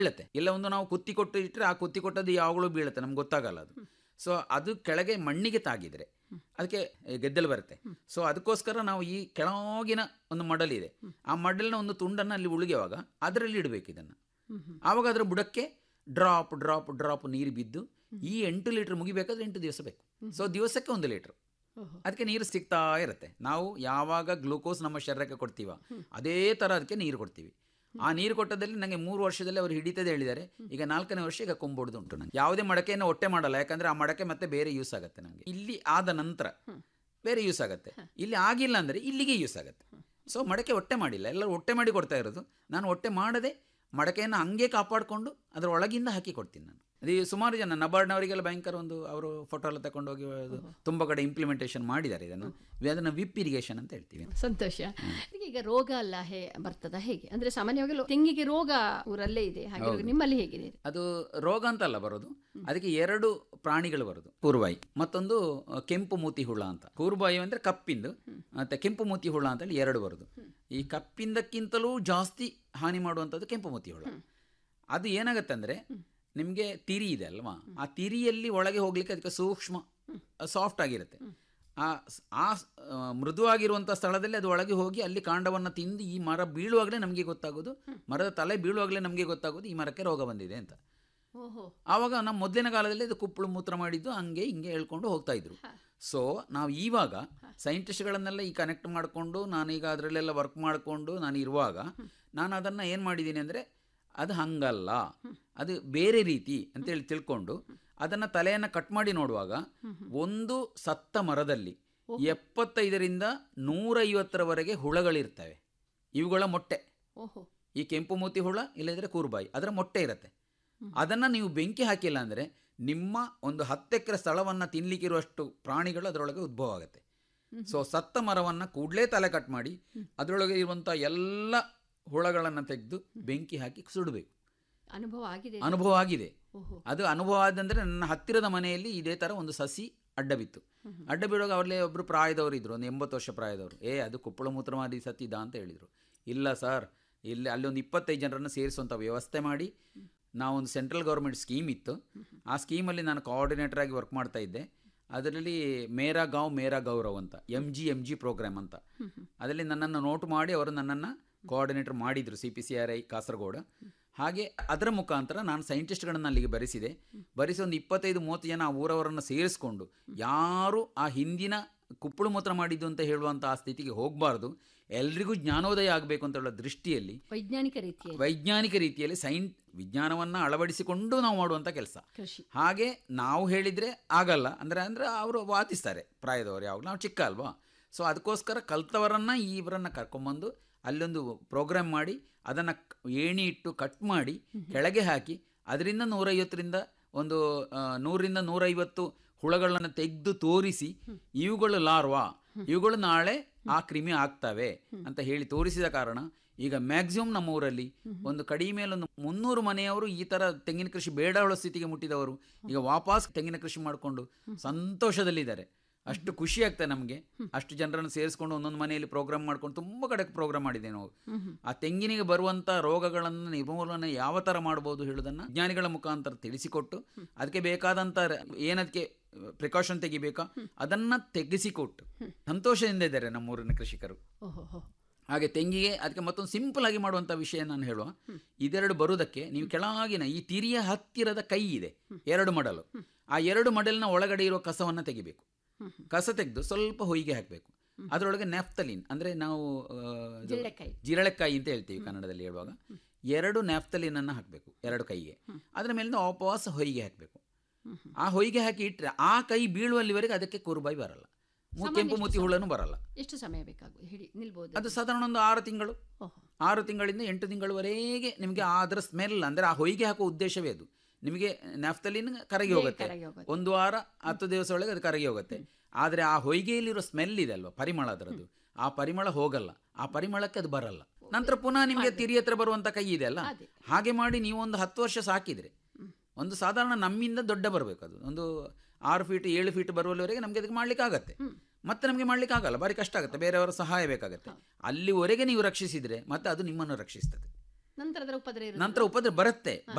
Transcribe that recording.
ಬೀಳುತ್ತೆ ಇಲ್ಲ ಒಂದು ನಾವು ಕುತ್ತಿ ಕೊಟ್ಟು ಇಟ್ಟರೆ ಆ ಕುತ್ತಿ ಕೊಟ್ಟದ್ದು ಯಾವಾಗಲೂ ಬೀಳುತ್ತೆ ನಮ್ಗೆ ಗೊತ್ತಾಗಲ್ಲ ಅದು ಸೊ ಅದು ಕೆಳಗೆ ಮಣ್ಣಿಗೆ ತಾಗಿದ್ರೆ ಅದಕ್ಕೆ ಗೆದ್ದಲು ಬರುತ್ತೆ ಸೊ ಅದಕ್ಕೋಸ್ಕರ ನಾವು ಈ ಕೆಳಗಿನ ಒಂದು ಮಡಲ್ ಇದೆ ಆ ಮಡಲಿನ ಒಂದು ತುಂಡನ್ನು ಅಲ್ಲಿ ಉಳಿಗೆವಾಗ ಅದರಲ್ಲಿ ಇಡಬೇಕು ಇದನ್ನು ಆವಾಗ ಅದರ ಬುಡಕ್ಕೆ ಡ್ರಾಪ್ ಡ್ರಾಪ್ ಡ್ರಾಪ್ ನೀರು ಬಿದ್ದು ಈ ಎಂಟು ಲೀಟರ್ ಮುಗಿಬೇಕಾದ್ರೆ ಎಂಟು ದಿವಸ ಬೇಕು ಸೊ ದಿವಸಕ್ಕೆ ಒಂದು ಲೀಟ್ರ್ ಅದಕ್ಕೆ ನೀರು ಸಿಗ್ತಾ ಇರುತ್ತೆ ನಾವು ಯಾವಾಗ ಗ್ಲೂಕೋಸ್ ನಮ್ಮ ಶರೀರಕ್ಕೆ ಕೊಡ್ತೀವ ಅದೇ ಥರ ಅದಕ್ಕೆ ನೀರು ಕೊಡ್ತೀವಿ ಆ ನೀರು ಕೊಟ್ಟದಲ್ಲಿ ನನಗೆ ಮೂರು ವರ್ಷದಲ್ಲಿ ಅವರು ಹಿಡಿತದೆ ಹೇಳಿದ್ದಾರೆ ಈಗ ನಾಲ್ಕನೇ ವರ್ಷ ಈಗ ಕೊಂಬೋಡ್ದು ಉಂಟು ನನಗೆ ಯಾವುದೇ ಮಡಕೆಯನ್ನು ಒಟ್ಟೆ ಮಾಡಲ್ಲ ಯಾಕಂದ್ರೆ ಆ ಮಡಕೆ ಮತ್ತೆ ಬೇರೆ ಯೂಸ್ ಆಗುತ್ತೆ ನಮಗೆ ಇಲ್ಲಿ ಆದ ನಂತರ ಬೇರೆ ಯೂಸ್ ಆಗುತ್ತೆ ಇಲ್ಲಿ ಆಗಿಲ್ಲ ಅಂದರೆ ಇಲ್ಲಿಗೆ ಯೂಸ್ ಆಗುತ್ತೆ ಸೊ ಮಡಕೆ ಒಟ್ಟೆ ಮಾಡಿಲ್ಲ ಎಲ್ಲರೂ ಒಟ್ಟೆ ಮಾಡಿ ಕೊಡ್ತಾ ಇರೋದು ನಾನು ಒಟ್ಟೆ ಮಾಡದೆ ಮಡಕೆಯನ್ನು ಹಂಗೆ ಕಾಪಾಡಿಕೊಂಡು ಅದರ ಒಳಗಿಂದ ಹಾಕಿ ಕೊಡ್ತೀನಿ ನಾನು ಅದು ಈ ಸುಮಾರು ಜನ ನಬಾರ್ಡ್ನವರಿಗೆಲ್ಲ ಭಯಂಕರ ಒಂದು ಅವರು ಫೋಟೋ ಎಲ್ಲ ತಗೊಂಡೋಗಿ ಅದು ತುಂಬ ಕಡೆ ಇಂಪ್ಲಿಮೆಂಟೇಷನ್ ಮಾಡಿದ್ದಾರೆ ಇದನ್ನು ಅದನ್ನು ವಿಪ್ ಇರಿಗೇಷನ್ ಅಂತ ಹೇಳ್ತೀವಿ ಸಂತೋಷ ಈಗ ರೋಗ ಎಲ್ಲ ಹೇ ಬರ್ತದ ಹೇಗೆ ಅಂದ್ರೆ ಸಾಮಾನ್ಯವಾಗಿ ತೆಂಗಿಗೆ ರೋಗ ಊರಲ್ಲೇ ಇದೆ ಹಾಗೆ ನಿಮ್ಮಲ್ಲಿ ಹೇಗಿದೆ ಅದು ರೋಗ ಅಂತಲ್ಲ ಬರೋದು ಅದಕ್ಕೆ ಎರಡು ಪ್ರಾಣಿಗಳು ಬರೋದು ಕೂರ್ಬಾಯಿ ಮತ್ತೊಂದು ಅ, ಕೆಂಪು ಮೂತಿ ಹುಳ ಅಂತ ಕೂರ್ಬಾಯಿ ಅಂದ್ರೆ ಕಪ್ಪಿಂದು ಮತ್ತೆ ಕೆಂಪು ಮೂತಿ ಹುಳ ಅಂತೇಳಿ ಎರಡು ಬರೋದು ಈ ಕಪ್ಪಿಂದಕ್ಕಿಂತಲೂ ಜಾಸ್ತಿ ಹಾನಿ ಮಾಡುವಂಥದ್ದು ಕೆಂಪು ಮೂತಿ ಹುಳ ಅದು ಏನಾಗತ್ತೆ ಅಂದ್ರೆ ನಿಮಗೆ ತಿರಿ ಇದೆ ಅಲ್ವಾ ಆ ತಿರಿಯಲ್ಲಿ ಒಳಗೆ ಹೋಗ್ಲಿಕ್ಕೆ ಅದಕ್ಕೆ ಸೂಕ್ಷ್ಮ ಸಾಫ್ಟ್ ಆಗಿರುತ್ತೆ ಆ ಸ್- ಆ ಸ್- ಆ, ಮೃದುವಾಗಿರುವಂಥ ಸ್ಥಳದಲ್ಲಿ ಅದು ಒಳಗೆ ಹೋಗಿ ಅಲ್ಲಿ ಕಾಂಡವನ್ನು ತಿಂದು ಈ ಮರ ಬೀಳುವಾಗಲೇ ನಮಗೆ ಗೊತ್ತಾಗೋದು ಮರದ ತಲೆ ಬೀಳುವಾಗಲೇ ನಮಗೆ ಗೊತ್ತಾಗೋದು ಈ ಮರಕ್ಕೆ ರೋಗ ಬಂದಿದೆ ಅಂತ ಓಹೋ ಆವಾಗ ನಮ್ಮ ಮೊದಲಿನ ಕಾಲದಲ್ಲಿ ಇದು ಕುಪ್ಪಳು ಮೂತ್ರ ಮಾಡಿದ್ದು ಹಂಗೆ ಹಿಂಗೆ ಹೇಳ್ಕೊಂಡು ಹೋಗ್ತಾ ಇದ್ರು ಸೊ ನಾವು ಇವಾಗ ಸೈಂಟಿಸ್ಟ್ಗಳನ್ನೆಲ್ಲ ಈ ಕನೆಕ್ಟ್ ಮಾಡಿಕೊಂಡು ನಾನೀಗ ಅದರಲ್ಲೆಲ್ಲ ವರ್ಕ್ ಮಾಡಿಕೊಂಡು ನಾನು ಇರುವಾಗ ನಾನು ಅದನ್ನು ಏನು ಮಾಡಿದ್ದೀನಿ ಅಂದರೆ ಅದು ಹಂಗಲ್ಲ ಅದು ಬೇರೆ ರೀತಿ ಅಂತೇಳಿ ತಿಳ್ಕೊಂಡು ಅದನ್ನು ತಲೆಯನ್ನು ಕಟ್ ಮಾಡಿ ನೋಡುವಾಗ ಒಂದು ಸತ್ತ ಮರದಲ್ಲಿ ಎಪ್ಪತ್ತೈದರಿಂದ ನೂರೈವತ್ತರವರೆಗೆ ಹುಳಗಳಿರ್ತವೆ ಇವುಗಳ ಮೊಟ್ಟೆ ಓಹೋ ಈ ಕೆಂಪು ಮೂತಿ ಹುಳ ಇಲ್ಲದಿದ್ರೆ ಕೂರ್ಬಾಯಿ ಅದರ ಮೊಟ್ಟೆ ಇರುತ್ತೆ ಅದನ್ನು ನೀವು ಬೆಂಕಿ ಹಾಕಿಲ್ಲ ಅಂದರೆ ನಿಮ್ಮ ಒಂದು ಹತ್ತು ಎಕರೆ ಸ್ಥಳವನ್ನು ತಿನ್ಲಿಕ್ಕಿರುವಷ್ಟು ಪ್ರಾಣಿಗಳು ಅದರೊಳಗೆ ಉದ್ಭವ ಆಗುತ್ತೆ ಸೊ ಸತ್ತ ಮರವನ್ನು ಕೂಡಲೇ ತಲೆ ಕಟ್ ಮಾಡಿ ಅದರೊಳಗೆ ಇರುವಂಥ ಎಲ್ಲ ಹುಳಗಳನ್ನು ತೆಗೆದು ಬೆಂಕಿ ಹಾಕಿ ಸುಡಬೇಕು ಅನುಭವ ಆಗಿದೆ ಅನುಭವ ಆಗಿದೆ ಓಹೋ ಅದು ಅನುಭವ ಆದಂದರೆ ನನ್ನ ಹತ್ತಿರದ ಮನೆಯಲ್ಲಿ ಇದೇ ಥರ ಒಂದು ಸಸಿ ಅಡ್ಡ ಬಿತ್ತು ಅಡ್ಡ ಬಿಡುವಾಗ ಅವರಲ್ಲೇ ಒಬ್ಬರು ಪ್ರಾಯದವರು ಇದ್ರು ಒಂದು ಎಂಬತ್ತು ವರ್ಷ ಪ್ರಾಯದವರು ಏ ಅದು ಕುಪ್ಪಳ ಮೂತ್ರ ಮಾಡಿ ಸತ್ತಿದ್ದ ಅಂತ ಹೇಳಿದರು ಇಲ್ಲ ಸರ್ ಇಲ್ಲಿ ಅಲ್ಲಿ ಒಂದು ಇಪ್ಪತ್ತೈದು ಜನರನ್ನು ಸೇರಿಸುವಂಥ ವ್ಯವಸ್ಥೆ ಮಾಡಿ ನಾವೊಂದು ಸೆಂಟ್ರಲ್ ಗೌರ್ಮೆಂಟ್ ಸ್ಕೀಮ್ ಇತ್ತು ಆ ಸ್ಕೀಮಲ್ಲಿ ನಾನು ಕೋಆರ್ಡಿನೇಟರ್ ಆಗಿ ವರ್ಕ್ ಮಾಡ್ತಾ ಇದ್ದೆ ಅದರಲ್ಲಿ ಮೇರಾ ಗಾಂವ್ ಮೇರಾ ಗೌರವ್ ಅಂತ M G M G programme ಅಂತ ಅದರಲ್ಲಿ ನನ್ನನ್ನು ನೋಟ್ ಮಾಡಿ ಅವರು ನನ್ನನ್ನು ಕೋಆರ್ಡಿನೇಟರ್ ಮಾಡಿದರು C P C R I Kasaragod ಹಾಗೆ ಅದರ ಮುಖಾಂತರ ನಾನು ಸೈಂಟಿಸ್ಟ್ಗಳನ್ನು ಅಲ್ಲಿಗೆ ಬರೆಸಿದೆ ಬರೆಸಿ ಒಂದು ಇಪ್ಪತ್ತೈದು ಮೂವತ್ತು ಜನ ಆ ಊರವರನ್ನು ಸೇರಿಸ್ಕೊಂಡು ಯಾರು ಆ ಹಿಂದಿನ ಕುಪ್ಪಳು ಮೂತ್ರ ಮಾಡಿದ್ದು ಅಂತ ಹೇಳುವಂಥ ಆ ಸ್ಥಿತಿಗೆ ಹೋಗಬಾರ್ದು ಎಲ್ರಿಗೂ ಜ್ಞಾನೋದಯ ಆಗಬೇಕು ಅಂತ ಹೇಳೋ ದೃಷ್ಟಿಯಲ್ಲಿ ವೈಜ್ಞಾನಿಕ ರೀತಿಯಲ್ಲಿ ವೈಜ್ಞಾನಿಕ ರೀತಿಯಲ್ಲಿ ಸೈನ್ ವಿಜ್ಞಾನವನ್ನು ಅಳವಡಿಸಿಕೊಂಡು ನಾವು ಮಾಡುವಂಥ ಕೆಲಸ ಕೃಷಿ ಹಾಗೆ ನಾವು ಹೇಳಿದರೆ ಆಗಲ್ಲ ಅಂದರೆ ಅಂದರೆ ಅವರು ವಾದಿಸ್ತಾರೆ ಪ್ರಾಯದವರು ಯಾವಾಗ ನಾವು ಚಿಕ್ಕ ಅಲ್ವಾ ಸೊ ಅದಕ್ಕೋಸ್ಕರ ಕಲ್ತವರನ್ನು ಇವರನ್ನು ಕರ್ಕೊಂಬಂದು ಅಲ್ಲೊಂದು ಪ್ರೋಗ್ರಾಮ್ ಮಾಡಿ ಅದನ್ನು ಏಣಿ ಇಟ್ಟು ಕಟ್ ಮಾಡಿ ಕೆಳಗೆ ಹಾಕಿ ಅದರಿಂದ ನೂರೈವತ್ತರಿಂದ ಒಂದು ಆ, ನೂರರಿಂದ ನೂರೈವತ್ತು ಹುಳಗಳನ್ನು ತೆಗೆದು ತೋರಿಸಿ ಇವುಗಳು ಲಾರ್ವಾ ಇವುಗಳು ನಾಳೆ ಆ ಕ್ರಿಮಿ ಆಗ್ತವೆ ಅಂತ ಹೇಳಿ ತೋರಿಸಿದ ಕಾರಣ ಈಗ ಮ್ಯಾಕ್ಸಿಮಮ್ ನಮ್ಮ ಊರಲ್ಲಿ ಒಂದು ಕಡಿಮೆ ಒಂದು ಮುನ್ನೂರು ಮನೆಯವರು ಈ ಥರ ತೆಂಗಿನ ಕೃಷಿ ಬೇಡಾಳುವ ಸ್ಥಿತಿಗೆ ಮುಟ್ಟಿದವರು ಈಗ ವಾಪಸ್ ತೆಂಗಿನ ಕೃಷಿ ಮಾಡಿಕೊಂಡು ಸಂತೋಷದಲ್ಲಿದ್ದಾರೆ ಅಷ್ಟು ಖುಷಿ ಆಗ್ತದೆ ನಮಗೆ ಅಷ್ಟು ಜನರನ್ನು ಸೇರಿಸ್ಕೊಂಡು ಒಂದೊಂದು ಮನೆಯಲ್ಲಿ ಪ್ರೋಗ್ರಾಮ್ ಮಾಡ್ಕೊಂಡು ತುಂಬ ಕಡೆ ಪ್ರೋಗ್ರಾಮ್ ಮಾಡಿದ್ದೇವೆ ನಾವು ಆ ತೆಂಗಿನಿಗೆ ಬರುವಂಥ ರೋಗಗಳನ್ನು ನಿರ್ಮೂಲನೆ ಯಾವ ಥರ ಮಾಡ್ಬೋದು ಹೇಳೋದನ್ನು ವಿಜ್ಞಾನಿಗಳ ಮುಖಾಂತರ ತಿಳಿಸಿಕೊಟ್ಟು ಅದಕ್ಕೆ ಬೇಕಾದಂಥ ರ- ಏನದಕ್ಕೆ ಪ್ರಿಕಾಷನ್ ತೆಗಿಬೇಕಾ ಅದನ್ನು ತೆಗೆಸಿಕೊಟ್ಟು ಸಂತೋಷದಿಂದ ಇದ್ದಾರೆ ನಮ್ಮೂರಿನ ಕೃಷಿಕರು ಓಹೋ ಹೋ ಹಾಗೆ ತೆಂಗಿಗೆ ಅದಕ್ಕೆ ಮತ್ತೊಂದು ಸಿಂಪಲ್ ಆಗಿ ಮಾಡುವಂಥ ವಿಷಯ ನಾನು ಹೇಳುವ ಇದೆರಡು ಬರುವುದಕ್ಕೆ ನೀವು ಕೆಳಗಿನ ಈ ತಿರಿಯ ಹತ್ತಿರದ ಕೈ ಇದೆ ಎರಡು ಮಡಲು ಆ ಎರಡು ಮಡಲಿನ ಒಳಗಡೆ ಇರುವ ಕಸವನ್ನು ತೆಗಿಬೇಕು ಕಸ ತೆಗೆದು ಸ್ವಲ್ಪ ಹೊಯ್ಗೆ ಹಾಕಬೇಕು ಅದರೊಳಗೆ ನ್ಯಾಫ್ತಲಿನ್ ಅಂದರೆ ನಾವು ಆ, ಇದು ಜಿರಳೆಕಾಯಿ. ಜಿರಳೆಕಾಯಿ ಅಂತ ಹೇಳ್ತೀವಿ ಕನ್ನಡದಲ್ಲಿ ಹೇಳುವಾಗ ಎರಡು ನ್ಯಾಫ್ತಲಿನನ್ನು ಹಾಕಬೇಕು ಎರಡು ಕೈಗೆ ಅದರ ಮೇಲಿಂದ ವಾಪಸ್ ಹೊಯ್ಗೆ ಹಾಕಬೇಕು ಆ ಹೊಯ್ಗೆ ಹಾಕಿ ಇಟ್ಟರೆ ಆ ಕೈ ಬೀಳುವಲ್ಲಿವರೆಗೆ ಅದಕ್ಕೆ ಕುರುಬಾಯಿ ಬರಲ್ಲ ಮು- ಕೆಂಪು ಮುತಿ ಹುಳನು ಬರಲ್ಲ ಎಷ್ಟು ಸಮಯ ಬೇಕಾಗುವುದು ಹಿಡಿ ನಿಲ್ಬೋದು ಅದು ಸಾಧಾರಣ ಒಂದು ಆರು ತಿಂಗಳು ಓಹೋ ಆರು ತಿಂಗಳಿಂದ ಎಂಟು ತಿಂಗಳವರೆಗೆ ನಿಮಗೆ ಅದರ ಸ್ಮೆಲ್ ಅಂದರೆ ಆ ಹೊಯ್ಗೆ ಹಾಕುವ ಉದ್ದೇಶವೇ ಅದು ನಿಮಗೆ ನ್ಯಾಫ್ತಲಿನ್ ಕರಗಿ ಹೋಗುತ್ತೆ ಕರಗಿ ಹೋಗುತ್ತೆ. ಒಂದು ವಾರ ಹತ್ತು ದಿವಸ ಒಳಗೆ ಅದು ಕರಗಿ ಹೋಗುತ್ತೆ ಆದರೆ ಆ ಹೊಯ್ಗೆಯಲ್ಲಿರೋ ಸ್ಮೆಲ್ ಇದೆ ಅಲ್ವಾ ಪರಿಮಳ ಅದರದ್ದು ಆ ಪರಿಮಳ ಹೋಗಲ್ಲ ಆ ಪರಿಮಳಕ್ಕೆ ಅದು ಬರಲ್ಲ ನಂತರ ಪುನಃ ನಿಮಗೆ ತಿರಿ ಹತ್ರ ಬರುವಂತ ಕೈ ಇದೆ ಅಲ್ಲ ಅದೇ. ಹಾಗೆ ಮಾಡಿ ನೀವು ಒಂದು ಹತ್ತು ವರ್ಷ ಸಾಕಿದ್ರೆ ಒಂದು ಸಾಧಾರಣ ನಮ್ಮಿಂದ ದೊಡ್ಡ ಬರಬೇಕು ಅದು ಒಂದು ಆರು ಫೀಟ್ ಏಳು ಫೀಟ್ ಬರುವಲ್ಲಿವರೆಗೆ ನಮಗೆ ಅದಕ್ಕೆ ಮಾಡ್ಲಿಕ್ಕೆ ಆಗತ್ತೆ ಮತ್ತೆ ನಮಗೆ ಮಾಡ್ಲಿಕ್ಕೆ ಆಗಲ್ಲ ಭಾರಿ ಕಷ್ಟ ಆಗುತ್ತೆ ಬೇರೆಯವರ ಸಹಾಯ ಬೇಕಾಗುತ್ತೆ ಅಲ್ಲಿವರೆಗೆ ನೀವು ರಕ್ಷಿಸಿದ್ರೆ ಮತ್ತೆ ಅದು ನಿಮ್ಮನ್ನು ರಕ್ಷಿಸ್ತದೆ ನಂತರ ಅದರ ಉಪದ್ರ ಇರುತ್ತೆ ನಂತರ ಉಪದ್ರ ಬರುತ್ತೆ